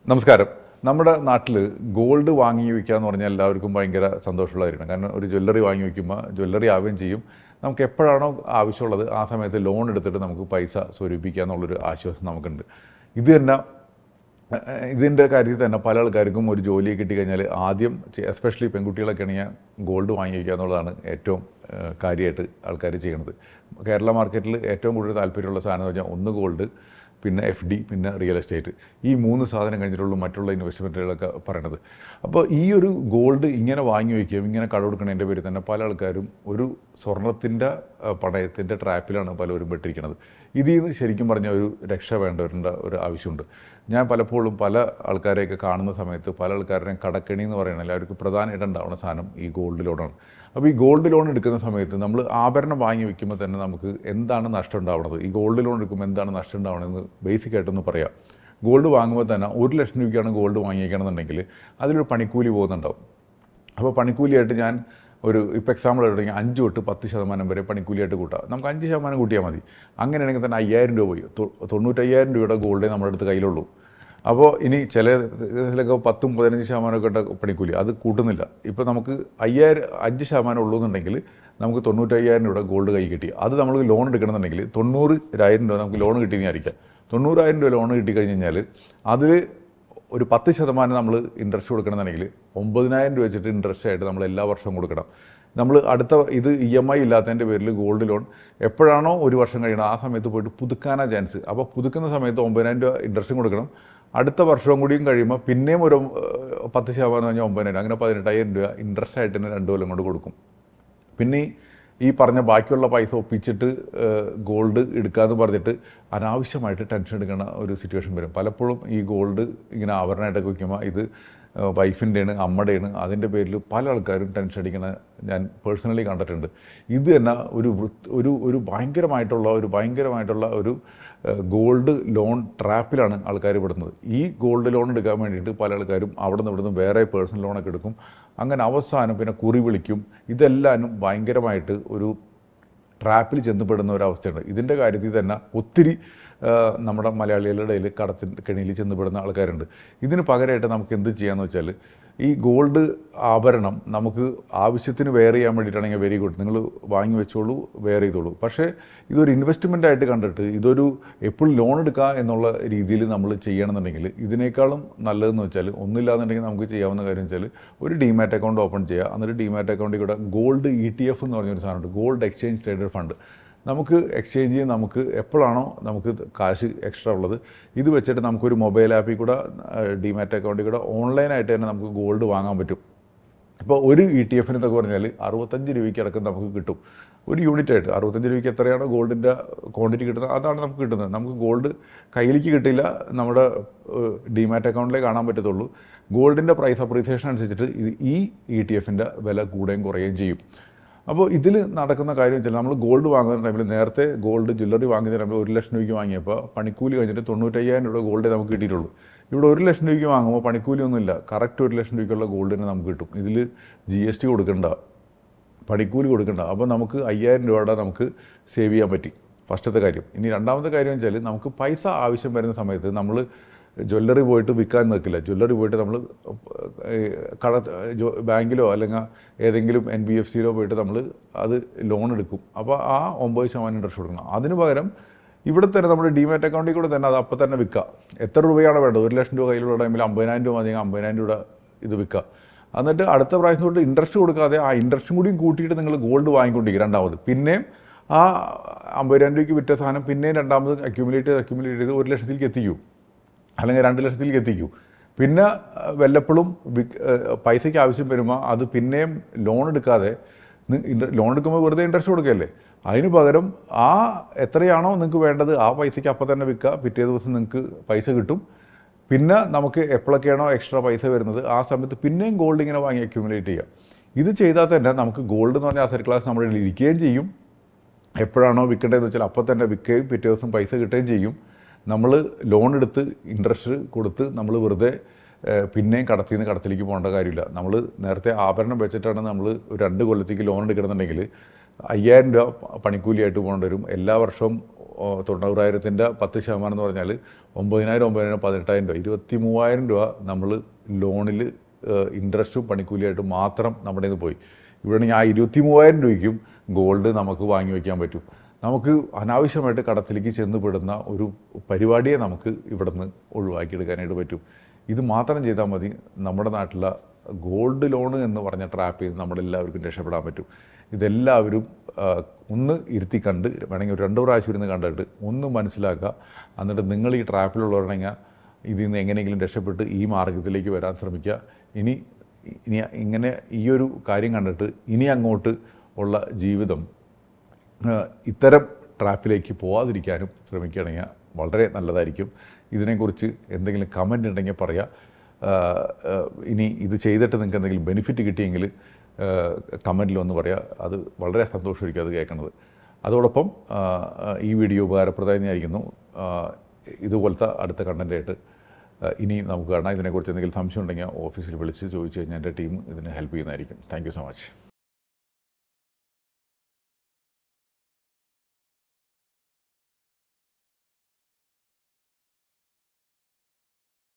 നമസ്കാരം നമ്മുടെ നാട്ടിൽ ഗോൾഡ് വാങ്ങി വയ്ക്കുക എന്ന് പറഞ്ഞാൽ എല്ലാവർക്കും ഭയങ്കര സന്തോഷമുള്ള കാര്യമാണ് കാരണം ഒരു ജ്വല്ലറി വാങ്ങി വയ്ക്കുമ്പോൾ ജ്വല്ലറി ആവുകയും ചെയ്യും നമുക്ക് എപ്പോഴാണോ ആവശ്യമുള്ളത് ആ സമയത്ത് ലോൺ എടുത്തിട്ട് നമുക്ക് പൈസ സ്വരൂപിക്കുക എന്നുള്ളൊരു ആശ്വാസം നമുക്കുണ്ട് ഇത് തന്നെ ഇതിൻ്റെ കാര്യത്തിൽ തന്നെ പല ആൾക്കാർക്കും ഒരു ജോലി കിട്ടിക്കഴിഞ്ഞാൽ ആദ്യം എസ്പെഷ്യലി പെൺകുട്ടികളൊക്കെ ആണെങ്കിൽ ഗോൾഡ് വാങ്ങി വയ്ക്കുക എന്നുള്ളതാണ് ഏറ്റവും ഏഹ്, കാര്യമായിട്ട് ആൾക്കാർ ചെയ്യണത് കേരള മാർക്കറ്റിൽ ഏറ്റവും കൂടുതൽ താല്പര്യമുള്ള സാധനം എന്ന് പറഞ്ഞാൽ ഒന്ന് ഗോൾഡ് പിന്നെ എഫ് ഡി പിന്നെ റിയൽ എസ്റ്റേറ്റ് ഈ മൂന്ന് സാധനം കഴിഞ്ഞിട്ടുള്ളൂ മറ്റുള്ള ഇൻവെസ്റ്റ്മെൻറ്റുകളൊക്കെ പറയണത് അപ്പോൾ ഈ ഒരു ഗോൾഡ് ഇങ്ങനെ വാങ്ങി വയ്ക്കുകയും ഇങ്ങനെ കട കൊടുക്കണതിൻ്റെ പേരിൽ തന്നെ പല ആൾക്കാരും ഒരു സ്വർണത്തിൻ്റെ പണയത്തിൻ്റെ ട്രാപ്പിലാണ് പലരും പെട്ടിരിക്കുന്നത് ഇതിൽ നിന്ന് ശരിക്കും പറഞ്ഞാൽ ഒരു രക്ഷ വേണ്ടവരുടെ ഒരു ആവശ്യമുണ്ട് ഞാൻ പലപ്പോഴും പല ആൾക്കാരെയൊക്കെ കാണുന്ന സമയത്ത് പല ആൾക്കാരുടെയും കടക്കണി എന്ന് പറയുന്നത് അവർക്ക് പ്രധാനമായിട്ട് ഉണ്ടാവുന്ന സാധനം ഈ ഗോൾഡ് ലോണാണ് അപ്പോൾ ഈ ഗോൾഡ് ലോൺ എടുക്കുന്ന സമയത്ത് നമ്മൾ ആഭരണം വാങ്ങി വെക്കുമ്പോൾ തന്നെ നമുക്ക് എന്താണ് നഷ്ടം ഉണ്ടാവുന്നത് ഈ ഗോൾഡ് ലോൺ എടുക്കുമ്പോൾ എന്താണ് നഷ്ടം ഉണ്ടാവുന്നതെന്ന് ബേസിക് ആയിട്ടൊന്ന് പറയാം ഗോൾഡ് വാങ്ങുമ്പോൾ തന്നെ ഒരു ലക്ഷം രൂപയ്ക്കാണ് ഗോൾഡ് വാങ്ങിയിരിക്കണമെന്നുണ്ടെങ്കിൽ അതിലൊരു പണിക്കൂലി പോകുന്നുണ്ടാവും അപ്പോൾ പണിക്കൂലിയായിട്ട് ഞാൻ ഒരു ഇപ്പോൾ എക്സാമ്പിൾ എടുത്തെങ്കിൽ അഞ്ച് തൊട്ട് പത്ത് ശതമാനം വരെ പണിക്കൂലിയായിട്ട് കൂട്ടാം നമുക്ക് അഞ്ച് ശതമാനം കൂട്ടിയാൽ മതി അങ്ങനെയാണെങ്കിൽ തന്നെ അയ്യായിരം രൂപ പോയി തൊ- തൊണ്ണൂറ്റയ്യായിരം രൂപയുടെ ഗോൾഡേ നമ്മുടെ അടുത്ത് കയ്യിലുള്ളൂ അപ്പോൾ ഇനി ചില ഇതിലൊക്കെ പത്തും പതിനഞ്ച് ശതമാനമൊക്കെ ഇട്ട പണിക്കൂലി അത് കൂട്ടുന്നില്ല ഇപ്പോൾ നമുക്ക് അയ്യായിരം അഞ്ച് ശതമാനം ഉള്ളൂ എന്നുണ്ടെങ്കിൽ നമുക്ക് തൊണ്ണൂറ്റയ്യായിരം രൂപയുടെ ഗോൾഡ് കൈ കിട്ടി അത് നമ്മൾ ലോൺ എടുക്കണമെന്നുണ്ടെങ്കിൽ തൊണ്ണൂറായിരം രൂപ നമുക്ക് ലോൺ കിട്ടിയെന്ന് വിചാരിക്കാം തൊണ്ണൂറായിരം രൂപ ലോൺ കിട്ടിക്കഴിഞ്ഞ് കഴിഞ്ഞാൽ അതിൽ ഒരു പത്ത് ശതമാനം നമ്മൾ ഇൻട്രസ്റ്റ് കൊടുക്കണമെന്നുണ്ടെങ്കിൽ ഒമ്പതിനായിരം രൂപ വെച്ചിട്ട് ഇൻട്രസ്റ്റ് ആയിട്ട് നമ്മൾ എല്ലാ വർഷവും കൊടുക്കണം നമ്മൾ അടുത്ത ഇത് ഇ എം ഐ ഇല്ലാത്തതിൻ്റെ പേരിൽ ഗോൾഡ് ലോൺ എപ്പോഴാണോ ഒരു വർഷം കഴിയണം ആ സമയത്ത് പോയിട്ട് പുതുക്കാനാ ചാൻസ് അപ്പോൾ പുതുക്കുന്ന സമയത്ത് ഒമ്പതിനായിരം രൂപ ഇൻട്രസ്റ്റും കൊടുക്കണം അടുത്ത വർഷവും കൂടിയും കഴിയുമ്പോൾ പിന്നെയും ഒരു ഏഹ്, പത്ത് ശതമാനം കഴിഞ്ഞാൽ ഒമ്പതിനായിരം അങ്ങനെ പതിനെട്ടായിരം രൂപ ഇൻട്രസ്റ്റ് ആയിട്ട് തന്നെ രണ്ട് കൊല്ലം കൊണ്ട് കൊടുക്കും പിന്നെ ഈ- ഈ പറഞ്ഞ ബാക്കിയുള്ള പൈസ ഒപ്പിച്ചിട്ട് ഗോൾഡ് എടുക്കാമെന്ന് പറഞ്ഞിട്ട് അനാവശ്യമായിട്ട് ടെൻഷൻ എടുക്കുന്ന ഒരു സിറ്റുവേഷൻ വരും പലപ്പോഴും ഈ ഗോൾഡ് ഇങ്ങനെ ആഭരണമായിട്ടൊക്കെ വയ്ക്കുമ്പോൾ ഇത് വൈഫിൻ്റെയാണ് അമ്മയുടെയാണ് അതിൻ്റെ പേരിൽ പല ആൾക്കാരും ടെൻഷൻ അടിക്കുന്ന ഞാൻ പേഴ്സണലി കണ്ടിട്ടുണ്ട് ഇത് തന്നെ ഒരു വൃത്ത് ഒരു ഒരു ഭയങ്കരമായിട്ടുള്ള ഒരു ഭയങ്കരമായിട്ടുള്ള ഒരു ഗോൾഡ് ലോൺ ട്രാപ്പിലാണ് ആൾക്കാർ പെടുന്നത് ഈ ഗോൾഡ് ലോൺ എടുക്കാൻ വേണ്ടിയിട്ട് പല ആൾക്കാരും അവിടെ നിന്ന് ഇവിടുന്ന് വേറെ പേഴ്സണൽ ലോണൊക്കെ എടുക്കും അങ്ങനെ അവസാനം പിന്നെ കുറി വിളിക്കും ഇതെല്ലാനും ഭയങ്കരമായിട്ട് ഒരു ട്രാപ്പിൽ ചെന്നപ്പെടുന്ന ഒരവസ്ഥയുണ്ട് ഇതിൻ്റെ കാര്യത്തിൽ തന്നെ ഒത്തിരി ആ, നമ്മുടെ മലയാളികളുടെ ഇടയിൽ കടത്തിൻ്റെ കെണിയിൽ ചെന്നപ്പെടുന്ന ആൾക്കാരുണ്ട് ഇതിന് പകരമായിട്ട് നമുക്ക് എന്ത് ചെയ്യാന്ന് വെച്ചാൽ ഈ ഗോൾഡ് ആഭരണം നമുക്ക് ആവശ്യത്തിന് വെയർ ചെയ്യാൻ വേണ്ടിയിട്ടാണെങ്കിൽ വെരി ഗുഡ് നിങ്ങൾ വാങ്ങി വെച്ചോളൂ വെയർ ചെയ്തോളൂ പക്ഷേ ഇതൊരു ഇൻവെസ്റ്റ്മെൻ്റ് ആയിട്ട് കണ്ടിട്ട് ഇതൊരു എപ്പോഴും ലോൺ എടുക്കുക എന്നുള്ള രീതിയിൽ നമ്മൾ ചെയ്യണമെന്നുണ്ടെങ്കിൽ ഇതിനേക്കാളും നല്ലതെന്ന് വെച്ചാൽ ഒന്നുമില്ലാന്നുണ്ടെങ്കിൽ നമുക്ക് ചെയ്യാവുന്ന കാര്യം വെച്ചാൽ ഒരു ഡിമാറ്റ് അക്കൗണ്ട് ഓപ്പൺ ചെയ്യുക എന്നിട്ട് ഡിമാറ്റ് അക്കൗണ്ടിൽ കൂടെ ഗോൾഡ് ഇ ടി എഫ് എന്ന് പറഞ്ഞൊരു സാധനമുണ്ട് ഗോൾഡ് എക്സ്ചേഞ്ച് ട്രേഡഡ് ഫണ്ട് നമുക്ക് എക്സ്ചേഞ്ച് ചെയ്യാൻ നമുക്ക് എപ്പോഴാണോ നമുക്ക് കാശ് എക്സ്ട്രാ ഉള്ളത് ഇത് വെച്ചിട്ട് നമുക്കൊരു മൊബൈൽ ആപ്പിൽ കൂടെ ഡിമാറ്റ് അക്കൗണ്ടിൽ കൂടെ ഓൺലൈനായിട്ട് തന്നെ നമുക്ക് ഗോൾഡ് വാങ്ങാൻ പറ്റും ഇപ്പോൾ ഒരു ഇ ടി എഫിന് എന്നൊക്കെ പറഞ്ഞാൽ അറുപത്തഞ്ച് രൂപയ്ക്ക് അടക്കം നമുക്ക് കിട്ടും ഒരു യൂണിറ്റ് ആയിട്ട് അറുപത്തഞ്ച് രൂപയ്ക്ക് എത്രയാണോ ഗോൾഡിൻ്റെ ക്വാണ്ടിറ്റി കിട്ടുന്നത് അതാണ് നമുക്ക് കിട്ടുന്നത് നമുക്ക് ഗോൾഡ് കയ്യിലേക്ക് കിട്ടില്ല നമ്മുടെ ഡിമാറ്റ് അക്കൗണ്ടിലേ കാണാൻ പറ്റത്തുള്ളൂ ഗോൾഡിൻ്റെ പ്രൈസ് അപ്രീസിയേഷൻ അനുസരിച്ചിട്ട് ഇത് ഈ ഇ ടി എഫിൻ്റെ വില കൂടുകയും കുറയുകയും ചെയ്യും അപ്പോൾ ഇതിൽ നടക്കുന്ന കാര്യം വെച്ചാൽ നമ്മൾ ഗോൾഡ് വാങ്ങുന്ന ടൈമിൽ നേരത്തെ ഗോൾഡ് ജ്വല്ലറി വാങ്ങുന്ന ടൈമിൽ ഒരു ലക്ഷം രൂപയ്ക്ക് വാങ്ങിയപ്പോൾ പണിക്കൂലി കഴിഞ്ഞിട്ട് തൊണ്ണൂറ്റയ്യായിരം രൂപ ഗോൾഡേ നമുക്ക് കിട്ടിയിട്ടുള്ളൂ ഇവിടെ ഒരു ലക്ഷം രൂപയ്ക്ക് വാങ്ങുമ്പോൾ പണിക്കൂലി ഒന്നുമില്ല കറക്റ്റ് ഒരു ലക്ഷം രൂപയ്ക്കുള്ള ഗോൾഡിന് നമുക്ക് കിട്ടും ഇതിൽ ജി എസ് ടി കൊടുക്കണ്ട പണിക്കൂലി കൊടുക്കണ്ട അപ്പോൾ നമുക്ക് അയ്യായിരം രൂപയുടെ നമുക്ക് സേവ് ചെയ്യാൻ പറ്റി ഫസ്റ്റത്തെ കാര്യം ഇനി രണ്ടാമത്തെ കാര്യം വെച്ചാൽ നമുക്ക് പൈസ ആവശ്യം വരുന്ന സമയത്ത് നമ്മൾ ജ്വല്ലറി പോയിട്ട് വിൽക്കാൻ നിൽക്കില്ല ജ്വല്ലറി പോയിട്ട് നമ്മൾ കട ജോ- ബാങ്കിലോ അല്ലെങ്കിൽ ഏതെങ്കിലും എൻ ബി എഫ് സിയിലോ പോയിട്ട് നമ്മൾ അത് ലോൺ എടുക്കും അപ്പോൾ ആ ഒമ്പത് ശതമാനം ഇൻട്രസ്റ്റ് കൊടുക്കണം അതിന് പകരം ഇവിടെ തന്നെ നമ്മുടെ ഡിമാറ്റ് അക്കൗണ്ടിൽ കൂടെ തന്നെ അത് അപ്പോൾ തന്നെ വിൽക്കാം എത്ര രൂപയാണ് വേണ്ടത് ഒരു ലക്ഷം രൂപ കയ്യിലുള്ള ടൈമിൽ അമ്പതിനായിരം രൂപ മതി അമ്പതിനായിരം രൂപ ഇത് വിൽക്കാം എന്നിട്ട് അടുത്ത പ്രാവശ്യം തൊട്ട് ഇൻട്രസ്റ്റ് കൊടുക്കാതെ ആ ഇൻട്രസ്റ്റും കൂടിയും കൂട്ടിയിട്ട് നിങ്ങൾ ഗോൾഡ് വാങ്ങിക്കൊണ്ടിരിക്കുക രണ്ടാമത് പിന്നെയും ആ അമ്പതിനായിരം രൂപയ്ക്ക് വിറ്റ സാധനം പിന്നെയും രണ്ടാമത് അക്യൂമുലേറ്റ് ചെയ്ത് അക്യൂമുലേറ്റ് ചെയ്ത് ഒരു ലക്ഷത്തിലേക്ക് എത്തിക്കൂ അല്ലെങ്കിൽ രണ്ട് ലക്ഷത്തിലേക്ക് എത്തിക്കൂ പിന്നെ അഹ്, വല്ലപ്പോഴും വിക്- ഏഹ്, പൈസയ്ക്ക് ആവശ്യം വരുമ്പോൾ അത് പിന്നെയും ലോൺ എടുക്കാതെ നി- ഇൻട്ര- ലോൺ എടുക്കുമ്പോൾ വെറുതെ ഇൻട്രസ്റ്റ് കൊടുക്കുകയല്ലേ അതിന് പകരം ആ എത്രയാണോ നിങ്ങൾക്ക് വേണ്ടത് ആ പൈസയ്ക്ക് അപ്പം തന്നെ വിൽക്കുക പിറ്റേ ദിവസം നിങ്ങൾക്ക് പൈസ കിട്ടും പിന്നെ നമുക്ക് എപ്പോഴൊക്കെയാണോ എക്സ്ട്രാ പൈസ വരുന്നത് ആ സമയത്ത് പിന്നെയും ഗോൾഡ് ഇങ്ങനെ വാങ്ങി അക്യൂമുലേറ്റ് ചെയ്യാം ഇത് ചെയ്താൽ തന്നെ നമുക്ക് ഗോൾഡ് എന്ന് പറഞ്ഞ അസറ്റ് ക്ലാസ് നമ്മുടെ കയ്യിൽ ഇരിക്കുകയും ചെയ്യും എപ്പോഴാണോ വിൽക്കേണ്ടതെന്ന് വെച്ചാൽ അപ്പോൾ തന്നെ വിൽക്കുകയും പിറ്റേ ദിവസം പൈസ കിട്ടുകയും ചെയ്യും നമ്മൾ ലോൺ എടുത്ത് ഇൻട്രസ്റ്റ് കൊടുത്ത് നമ്മൾ വെറുതെ ഏഹ്, പിന്നെയും കടത്തിൽ നിന്ന് കടത്തിലേക്ക് പോകേണ്ട കാര്യമില്ല നമ്മൾ നേരത്തെ ആഭരണം വെച്ചിട്ടാണ് നമ്മൾ ഒരു രണ്ട് കൊല്ലത്തേക്ക് ലോൺ എടുക്കണമെന്നുണ്ടെങ്കിൽ അയ്യായിരം രൂപ പണിക്കൂലിയായിട്ട് പോകേണ്ടി വരും എല്ലാ വർഷവും തൊണ്ണൂറായിരത്തിൻ്റെ പത്ത് ശതമാനം എന്ന് പറഞ്ഞാൽ ഒമ്പതിനായിരം ഒമ്പതിനായിരം പതിനെട്ടായിരം രൂപ ഇരുപത്തി മൂവായിരം രൂപ നമ്മൾ ലോണിൽ ഇൻട്രസ്റ്റും പണിക്കൂലിയായിട്ടും മാത്രം നമ്മുടെ നിന്ന് പോയി ഇവിടെ ആ ഇരുപത്തി മൂവായിരം രൂപയ്ക്കും ഗോൾഡ് നമുക്ക് വാങ്ങി വയ്ക്കാൻ പറ്റും നമുക്ക് അനാവശ്യമായിട്ട് കടത്തിലേക്ക് ചെന്ന് പെടുന്ന ഒരു പരിപാടിയെ നമുക്ക് ഇവിടെ നിന്ന് ഒഴിവാക്കിയെടുക്കാനായിട്ട് പറ്റും ഇത് മാത്രം ചെയ്താൽ മതി നമ്മുടെ നാട്ടിലെ ഗോൾഡ് ലോൺ എന്ന് പറഞ്ഞ ട്രാപ്പിൽ നിന്ന് നമ്മളെല്ലാവർക്കും രക്ഷപ്പെടാൻ പറ്റും ഇതെല്ലാവരും ആ, ഒന്ന് ഇരുത്തി കണ്ട് വേണമെങ്കിൽ ഒരു രണ്ടു പ്രാവശ്യം ഇരുന്ന് കണ്ടിട്ട് ഒന്ന് മനസ്സിലാക്കുക എന്നിട്ട് നിങ്ങൾ ഈ ട്രാപ്പിലുള്ളവരാണെങ്കിൽ ഇതിൽ നിന്ന് എങ്ങനെയെങ്കിലും രക്ഷപ്പെട്ട് ഈ മാർഗത്തിലേക്ക് വരാൻ ശ്രമിക്കുക ഇനി ഇനി ഇങ്ങനെ ഈ ഒരു കാര്യം കണ്ടിട്ട് ഇനി അങ്ങോട്ട് ഉള്ള ജീവിതം ആ, ഇത്തരം ട്രാപ്പിലേക്ക് പോവാതിരിക്കാനും ശ്രമിക്കുകയാണെങ്കിൽ വളരെ നല്ലതായിരിക്കും ഇതിനെക്കുറിച്ച് എന്തെങ്കിലും കമൻ്റ് ഉണ്ടെങ്കിൽ പറയാം ആ, ആ, ഇനി ഇത് ചെയ്തിട്ട് നിങ്ങൾക്ക് എന്തെങ്കിലും ബെനിഫിറ്റ് കിട്ടിയെങ്കിൽ കമൻറ്റിൽ ഒന്ന് പറയാം അത് വളരെ സന്തോഷമായിരിക്കും അത് കേൾക്കുന്നത് അതോടൊപ്പം ആ, ആ, ഈ വീഡിയോ ഉപകാരപ്രദമായിരിക്കുന്നു ആ, ഇതുപോലത്തെ അടുത്ത കണ്ടൻറ്റായിട്ട് ഇനി നമുക്ക് കാണാം ഇതിനെക്കുറിച്ച് എന്തെങ്കിലും സംശയം ഉണ്ടെങ്കിൽ ഓഫീസിൽ വിളിച്ച് ചോദിച്ചു കഴിഞ്ഞാൽ എൻ്റെ ടീം ഇതിനെ ഹെൽപ്പ് ചെയ്യുന്നതായിരിക്കും താങ്ക് യു സോ മച്ച്